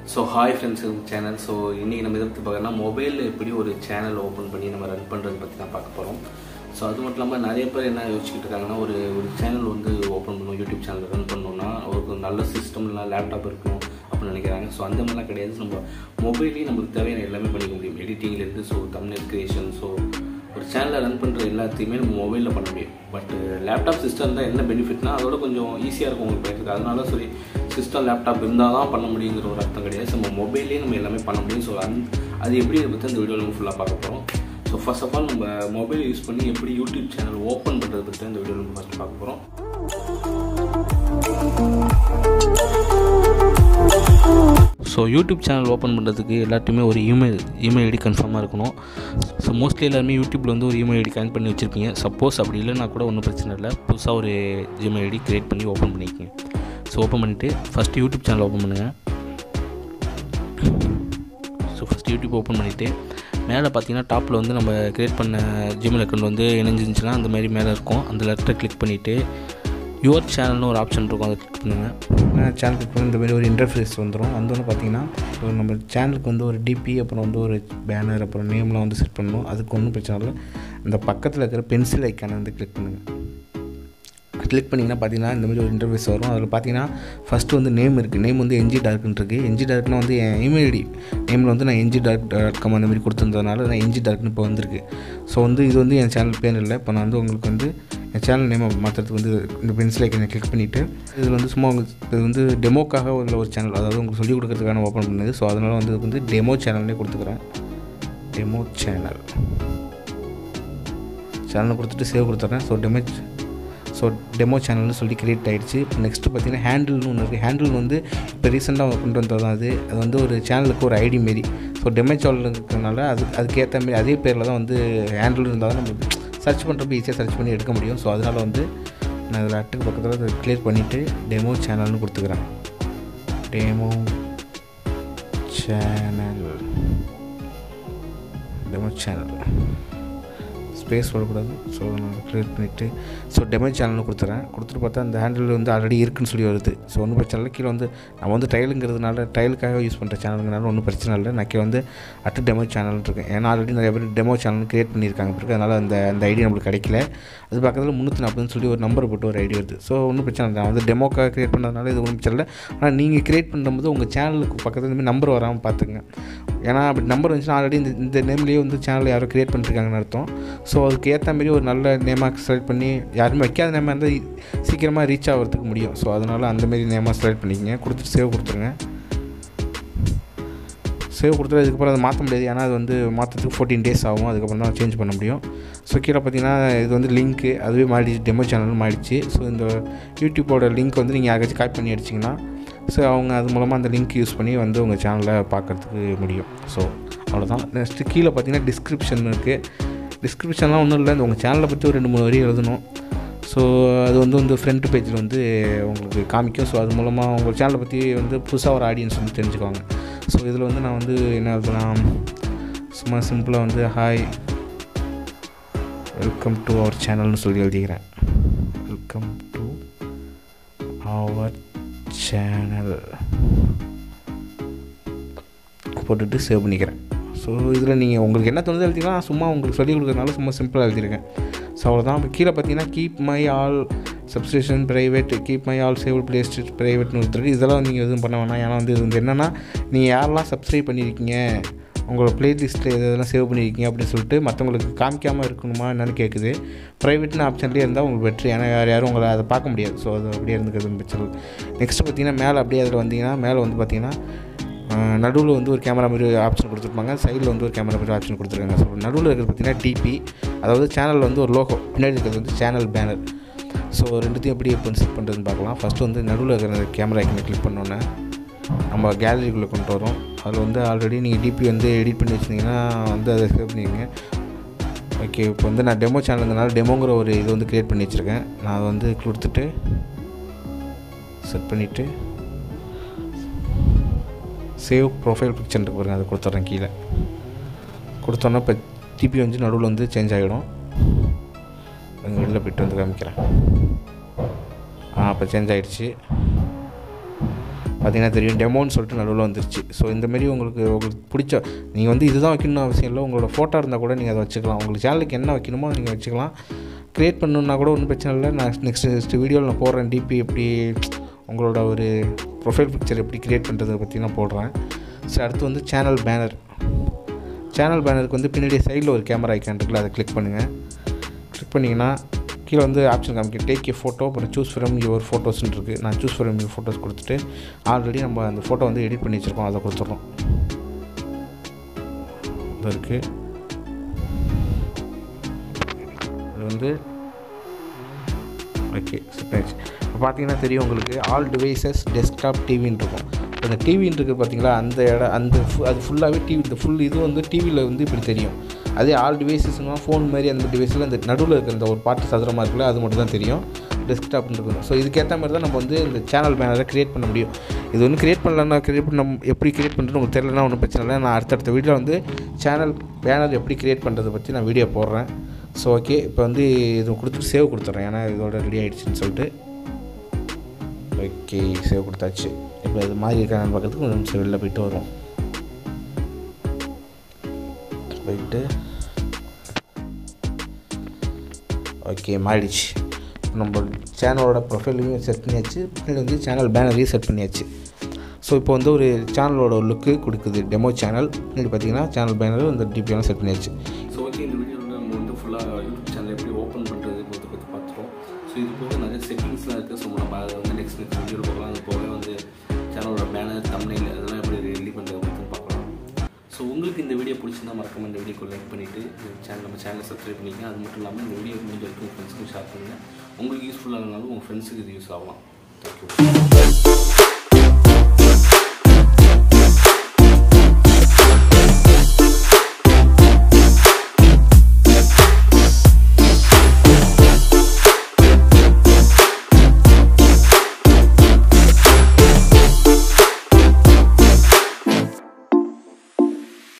so hi friends channel so இன்றைக்கி நம்ம இதை பற்றி பார்க்கறோம்னா மொபைலில் எப்படி ஒரு சேனல் ஓப்பன் பண்ணி நம்ம ரன் பண்ணுறது பற்றி தான் பார்க்க போகிறோம் ஸோ அது மட்டும் இல்லாமல் நிறைய பேர் என்ன யோசிச்சுட்டு இருக்காங்கன்னா ஒரு ஒரு சேனல் வந்து ஓப்பன் பண்ணணும் யூடியூப் சேனல் ரன் பண்ணணும்னா ஒரு நல்ல சிஸ்டம் இல்லை லேப்டாப் இருக்கணும் அப்படின்னு நினைக்கிறாங்க ஸோ அந்த மாதிரிலாம் கிடையாது நம்ம மொபைல்லேயே நமக்கு தேவையான எல்லாமே பண்ணிக்க முடியும் எடிட்டிங்லேருந்து ஸோ தமிழ் கிரியேஷன் ஸோ ஒரு சேனலை ரன் பண்ணுற எல்லாத்தையுமே நம்ம மொபைலில் பண்ண முடியும் பட் லேப்டாப் சிஸ்டம் தான் என்ன பெனிஃபிட்னா அதோட கொஞ்சம் ஈஸியாக இருக்கும் உங்களுக்கு பண்ணுறது அதனால சரி சிஸ்டம் லேப்டாப் இருந்தால் தான் பண்ண முடியுங்கிற ஒரு அர்த்தம் கிடையாது நம்ம மொபைல்லேயே நம்ம எல்லாமே பண்ண முடியும் ஸோ அந் அது எப்படி பற்றி அந்த வீடியோவில் நம்ம ஃபுல்லாக பார்க்க போகிறோம் ஸோ ஃபர்ஸ்ட் ஆஃப் ஆல் நம்ம மொபைல் யூஸ் பண்ணி எப்படி யூடியூப் சேனல் ஓப்பன் பண்ணுறது பற்றி இந்த வீடியோவில் நம்ம ஃபஸ்ட் பார்க்க போகிறோம் ஸோ யூடியூப் சேனல் ஓப்பன் பண்ணுறதுக்கு எல்லாத்தையுமே ஒரு இமெயில் இமெயில் ஐடி கன்ஃபார்மாக இருக்கணும் ஸோ மோஸ்ட்லி எல்லாருமே யூடியூப்பில் வந்து ஒரு இமெயில் ஐடி கனெக்ட் பண்ணி வச்சுருப்பீங்க சப்போஸ் அப்படி இல்லைனா கூட ஒன்றும் பிரச்சனை இல்லை புதுசாக ஒரு ஜிமெயில் ஐடி க்ரியேட் பண்ணி ஓப்பன் பண்ணிக்கோங்க ஸோ ஓப்பன் பண்ணிவிட்டு ஃபஸ்ட்டு யூடியூப் சேனல் ஓப்பன் பண்ணுங்கள் ஸோ ஃபஸ்ட் யூடியூப் ஓப்பன் பண்ணிவிட்டு மேலே பார்த்தீங்கன்னா டாப்பில் வந்து நம்ம க்ரியேட் பண்ண ஜிமெயில் அக்கௌண்ட் வந்து இணைஞ்சிருந்துச்சுன்னா அந்த மாதிரி மேலே இருக்கும் அந்த லெட்டரை கிளிக் பண்ணிவிட்டு யுவர் சேனல்னு ஒரு ஆப்ஷன் இருக்கும் அதை கிளிக் பண்ணுங்கள் சேனல் கிளிக் பண்ணி இந்த மாதிரி ஒரு இன்டர்ஃபேஸ் வந்துடும் வந்தோன்னு பார்த்தீங்கன்னா ஸோ நம்ம சேனலுக்கு வந்து ஒரு டிபி அப்புறம் வந்து ஒரு பேனர் அப்புறம் நேம்லாம் வந்து செட் பண்ணணும் அதுக்கு ஒன்றும் பிரச்சனை இல்லை அந்த பக்கத்தில் இருக்கிற பென்சில் ஐக்கானை வந்து கிளிக் பண்ணுங்கள் கிளிக் பண்ணிங்கன்னா பார்த்தீங்கன்னா இந்த மாதிரி ஒரு இன்டர்ஃபேஸ் வரும் அதில் பார்த்தீங்கன்னா ஃபஸ்ட்டு வந்து நேம் இருக்குது நேம் வந்து என்ஜி டார்க்னு இருக்குது என்ஜி டார்க்னா வந்து என் இமெயில் ஐடி நேமில் வந்து நான் என்ஜி டார்க் டாட் காம் அந்த மாதிரி கொடுத்துருந்ததுனால நான் என்ஜி டார்க்னு இப்போ வந்திருக்கு ஸோ வந்து இது வந்து என் சேனல் பேர் இல்லை இப்போ நான் வந்து உங்களுக்கு வந்து என் சேனல் நேமை மாற்றுறதுக்கு வந்து இந்த பென்சில் ஐக்கனை கிளிக் பண்ணிவிட்டு இது வந்து சும்மா உங்களுக்கு இது வந்து டெமோக்காக உள்ள ஒரு சேனல் அதாவது உங்களுக்கு சொல்லிக் கொடுக்கறதுக்கான ஓப்பன் பண்ணது ஸோ அதனால் வந்து இதுக்கு வந்து டெமோ சேனல்லே கொடுத்துக்கிறேன் டெமோ சேனல் சேனல் கொடுத்துட்டு சேவ் கொடுத்துட்றேன் ஸோ டெமோ ஸோ டெமோ சேனல்னு சொல்லி க்ரியேட் ஆகிடுச்சு இப்போ நெக்ஸ்ட்டு பார்த்தீங்கன்னா ஹேண்டில்னு ஒன்று இருக்குது ஹேண்டில் வந்து இப்போ ரீசெண்டாக கொண்டு வந்தது தான் அது அது வந்து ஒரு சேனலுக்கு ஒரு ஐடி மாரி ஸோ டெமோ சேனல் இருக்கிறனால அது அதுக்கேற்ற மாரி அதே பேரில் தான் வந்து ஹேண்டில் இருந்தால் தான் நம்ம சர்ச் பண்ணுறப்ப ஈஸியாக சர்ச் பண்ணி எடுக்க முடியும் ஸோ அதனால் வந்து நான் இதில் அட்டுக்கு பக்கத்தில் அதை கிளியர் பண்ணிவிட்டு டெமோ சேனல்னு கொடுத்துக்கிறேன் demo channel demo channel space வரக்கூடாது ஸோ நான் க்ரியேட் பண்ணிவிட்டு ஸோ டெமோ சேனல்னு கொடுத்துறேன் கொடுத்துட்டு பார்த்தா அந்த ஹேண்டில் வந்து ஆல்ரெடி இருக்குன்னு சொல்லி வருது ஸோ ஒன்றும் பிரச்சனை இல்லை கீழே வந்து நம்ம வந்து ட்ரையலுங்கிறதுனால ட்ரையலுக்காக யூஸ் பண்ணுற சேனலுங்கிறனால ஒன்றும் பிரச்சனை இல்லை நான் கீழே வந்து அட்டு டெமோ சேனல் இருக்கேன் ஏன்னா ஆல்ரெடி நிறைய பேர் டெமோ சேனல் க்ரியேட் பண்ணியிருக்காங்க பிறகு அதனால் அந்த அந்த ஐடி நம்மளுக்கு கிடைக்கல அது பக்கத்தில் முந்நூற்றி நாற்பதுன்னு சொல்லி ஒரு நம்பர் போட்டு ஒரு ஐடி வருது ஸோ ஒன்றும் பிரச்சனை இல்லை நான் வந்து டெமோக்காக க்ரியேட் பண்ணதுனால இது ஒன்றும் பிரச்சனை இல்லை ஆனால் நீங்கள் க்ரியேட் பண்ணும்போது உங்கள் சேனலுக்கு பக்கத்தில் இந்த நம்பர் வராமல் பார்த்துங்க ஏன்னா அப்படி நம்பர் வந்துச்சுன்னா ஆல்ரெடி இந்த இந்த நேம்லேயே வந்து சேனல் யாரோ க்ரியேட் பண்ணிருக்காங்கன்னு அர்த்தம் ஸோ அதுக்கு ஏற்ற மாரி ஒரு நல்ல நேமாக செலக்ட் பண்ணி யாருமே வைக்காத நேமாக இருந்தால் சீக்கிரமாக ரீச் ஆகிறதுக்கு முடியும் ஸோ அதனால் அந்தமாரி நேமாக செலக்ட் பண்ணிக்கங்க கொடுத்துட்டு சேவ் கொடுத்துருங்க சேவ் கொடுத்துட்டு அதுக்கப்புறம் அதை மாற்ற முடியாது ஏன்னா அது வந்து மாற்றத்துக்கு ஃபோர்டீன் டேஸ் ஆகும் அதுக்கப்புறம் தான் சேஞ்ச் பண்ண முடியும் ஸோ கீழே பார்த்தீங்கன்னா இது வந்து லிங்க்கு அதுவே மாறிடுச்சு டெமோ சேனலும் மாறிடுச்சு ஸோ இந்த யூடியூப்போட லிங்க் வந்து நீங்கள் யாராச்சும் காப்பி பண்ணி அடிச்சிங்கன்னா ஸோ அவங்க அது மூலமாக அந்த லிங்க் யூஸ் பண்ணி வந்து உங்கள் சேனலை பார்க்குறதுக்கு முடியும் ஸோ அவ்வளோதான் நெக்ஸ்ட்டு கீழே பார்த்தீங்கன்னா டிஸ்கிரிப்ஷன் இருக்குது டிஸ்கிரிப்ஷன்லாம் ஒன்றும் இல்லை இந்த உங்கள் சேனலை பற்றி ஒரு ரெண்டு மூணு வரி எழுதணும் ஸோ அது வந்து வந்து ஃப்ரண்ட் பேஜில் வந்து உங்களுக்கு காமிக்கும் ஸோ அது மூலமாக உங்கள் சேனலை பற்றி வந்து புதுசாக ஒரு ஆடியன்ஸ் வந்து தெரிஞ்சுக்குவாங்க ஸோ இதில் வந்து நான் வந்து என்ன எழுதலாம் சும்மா சிம்பிளாக வந்து ஹாய் வெல்கம் டு அவர் சேனல்னு சொல்லி எழுதிக்கிறேன் வெல்கம் டு அவர் சேனல் போட்டுட்டு சேவ் பண்ணிக்கிறேன் ஸோ இதில் நீங்கள் உங்களுக்கு என்ன தோணுது எழுதிக்கலாம் சும்மா உங்களுக்கு சொல்லிக் கொடுக்குறதுனால சும்மா சிம்பிளாக எழுதிருக்கேன் ஸோ அவ்வளோதான் இப்போ கீழே பார்த்தீங்கன்னா keep my all subscription private keep my all save placed ப்ரைவேட்னு ஒருத்தருக்கு இதெல்லாம் நீங்கள் எதுவும் பண்ண வேணாம் ஏன்னா வந்து இது வந்து என்னென்னா நீங்கள் யாரெல்லாம் சப்ஸ்கிரைப் பண்ணியிருக்கீங்க உங்களோட ப்ளேலிஸ்ட்டில் இதெல்லாம் சேவ் பண்ணியிருக்கீங்க அப்படின்னு சொல்லிட்டு மற்றவங்களுக்கு காமிக்காமல் இருக்கணுமா என்னென்னு கேட்குது ப்ரைவேட்னு ஆப்ஷன்லேயே இருந்தால் உங்களுக்கு பெட்ரு ஏன்னா யார் யாரும் உங்களை அதை பார்க்க முடியாது ஸோ அது அப்படியே இருந்துக்கிறது பிரச்சனை நெக்ஸ்ட்டு பார்த்தீங்கன்னா மேலே அப்படியே அதில் வந்தீங்கன்னா மேலே வந்து பார்த்தீங்கன்னா நடுவில் வந்து ஒரு கேமரா மாதிரி ஆப்ஷன் கொடுத்துருப்பாங்க சைடில் வந்து ஒரு கேமரா மாதிரி ஆப்ஷன் கொடுத்துருக்காங்க ஸோ நடுவில் இருக்கிறது பார்த்தீங்கன்னா டிபி அதாவது சேனல் வந்து ஒரு லோகோ பின்னாடி இருக்கிறது வந்து சேனல் பேனர் ஸோ ரெண்டுத்தையும் எப்படி எப்போ செட் பண்ணுறதுன்னு பார்க்கலாம் ஃபஸ்ட்டு வந்து நடுவில் இருக்கிற கேமரா ஐக்கனை கிளிக் பண்ணோன்னே நம்ம கேலரிக்குள்ளே கொண்டு வரோம் அதில் வந்து ஆல்ரெடி நீங்கள் டிபி வந்து எடிட் பண்ணி வச்சிருந்தீங்கன்னா வந்து அதை சேவ் பண்ணிக்கங்க ஓகே இப்போ வந்து நான் டெமோ சேனலுங்கிறனால டெமோங்கிற ஒரு இது வந்து க்ரியேட் பண்ணி வச்சுருக்கேன் நான் அதை வந்து கொடுத்துட்டு செட் பண்ணிவிட்டு சேவ் ப்ரொஃபைல் பிக்சர் பாருங்கள் அதை கொடுத்துட்றேன் கீழே கொடுத்தோன்னா இப்போ டிபி வந்து நடுவில் வந்து சேஞ்ச் ஆகிடும் அங்கே வெளில போய்ட்டு வந்து காமிக்கிறேன் ஆ இப்போ சேஞ்ச் ஆகிடுச்சு பார்த்தீங்கன்னா தெரியும் டெமோன்னு சொல்லிட்டு நடுவில் வந்துருச்சு ஸோ இந்தமாரி உங்களுக்கு உங்களுக்கு பிடிச்ச நீங்கள் வந்து இதுதான் வைக்கணும்னு அவசியம் இல்லை உங்களோட ஃபோட்டோ இருந்தால் கூட நீங்கள் அதை வச்சுக்கலாம் உங்களுக்கு சேனலுக்கு என்ன வைக்கணுமோ நீங்கள் வச்சுக்கலாம் க்ரியேட் பண்ணணுன்னா கூட ஒன்றும் பிரச்சனை இல்லை நான் நெக்ஸ்ட் நெக்ஸ்ட் வீடியோவில் நான் போடுறேன் டிபி எப்படி உங்களோட ஒரு ப்ரொஃபைல் பிக்சர் எப்படி க்ரியேட் பண்ணுறதை பற்றி நான் போடுறேன் ஸோ அடுத்து வந்து சேனல் பேனர் சேனல் பேனருக்கு வந்து பின்னாடி சைடில் ஒரு கேமரா ஐக்கான் இருக்குல்ல அதை கிளிக் பண்ணுங்கள் கிளிக் பண்ணிங்கன்னா கீழே வந்து ஆப்ஷன் காமிக்க டேக் ஏ ஃபோட்டோ அப்புறம் சூஸ் ஃப்ரம் யுவர் ஃபோட்டோஸ்னு இருக்குது நான் சூஸ் ஃப்ரம் யுவர் ஃபோட்டோஸ் கொடுத்துட்டு ஆல்ரெடி நம்ம அந்த ஃபோட்டோ வந்து எடிட் பண்ணி வச்சுருக்கோம் அதை கொடுத்துட்றோம் இது இருக்குது அது வந்து ஓகே செட் ஆயிடுச்சு இப்போ பார்த்தீங்கன்னா தெரியும் உங்களுக்கு ஆல் டிவைசஸ் டெஸ்க்டாப் டிவின்னு இருக்கும் இப்போ இந்த டிவின்னு இருக்குது பார்த்தீங்களா அந்த இடம் அந்த ஃபு- அது ஃபுல்லாகவே டிவி இந்த ஃபுல் இது வந்து டிவியில் வந்து இப்படி தெரியும் அதே ஆல் டிவைசஸ்னா ஃபோன் மாதிரி அந்த டிவைஸில் இந்த நடுவில் இருக்கிற இந்த ஒரு பாட்டு சதுரமாக இருக்குல்ல அது மட்டும் தான் தெரியும் டெஸ்க்டாப்னு இருக்கும் ஸோ இதுக்கேற்ற மாதிரி தான் நம்ம வந்து இந்த சேனல் பேனரை க்ரியேட் பண்ண முடியும் இது வந்து க்ரியேட் பண்ணலன்னா க்ரியேட் பண்ண எப்படி க்ரியேட் பண்ணுறது உங்களுக்கு தெரியலனா ஒன்றும் பிரச்சனை இல்லை நான் அடுத்தடுத்த வீடியோ வந்து சேனல் பேனர் எப்படி க்ரியேட் பண்ணுறதை பற்றி நான் வீடியோ போடுறேன் ஸோ ஓகே இப்போ வந்து இது கொடுத்துட்டு சேவ் கொடுத்துட்றேன் ஏன்னா இதோட ரெடி ஆகிடுச்சின்னு சொல்லிட்டு ஓகே சேவ் கொடுத்தாச்சு இப்போ இது மாதிரி இருக்கான்னு பார்க்கறதுக்கு ஒரு நிமிஷம் வெளில போயிட்டு வரும் போயிட்டு ஓகே மாறிடுச்சு இப்போ நம்ம சேனலோட ப்ரொஃபைலையும் செட் பண்ணியாச்சு பின்னாடி வந்து சேனல் பேனரையும் செட் பண்ணியாச்சு ஸோ இப்போ வந்து ஒரு சேனலோட லுக்கு கொடுக்குது டெமோ சேனல் பின்னாடி பார்த்தீங்கன்னா சேனல் பேனர் இந்த டிபியெல்லாம் செட் பண்ணியாச்சு ஸோ ஓகே இந்த வீடியோவில் நம்ம வந்து ஃபுல்லாக யூடியூப் சேனல் எப்படி ஓப்பன் பண்ணுறது பற்றி பற்றி பார்த்துருவோம் ஸோ இது போக நிறைய செட்டிங்ஸ்லாம் இருக்குது ஸோ நம்ம அதை வந்து நெக்ஸ்ட் நெக்ஸ்ட் வீடியோவில் பார்க்கலாம் அது போக வந்து சேனலோட பேனர் தமிழில் அதெல்லாம் எப்படி ரெடி பண்ணுறது பற்றி பார்க்கலாம் ஸோ உங்களுக்கு இந்த வீடியோ பிடிச்சிருந்தா மறக்காம இந்த வீடியோக்கு லைக் பண்ணிவிட்டு சேனல் நம்ம சேனலை சப்ஸ்கிரைப் பண்ணிக்கங்க அது மட்டும் இல்லாமல் இந்த வீடியோ முடிஞ்ச வரைக்கும் உங்கள் ஃப்ரெண்ட்ஸுக்கும் ஷேர் பண்ணுங்கள் உங்களுக்கு யூஸ்ஃபுல்லாக இருந்தாலும் உங்கள் ஃப்ரெண்ட்ஸுக்கு இது யூஸ் ஆகலாம் தேங்க்யூ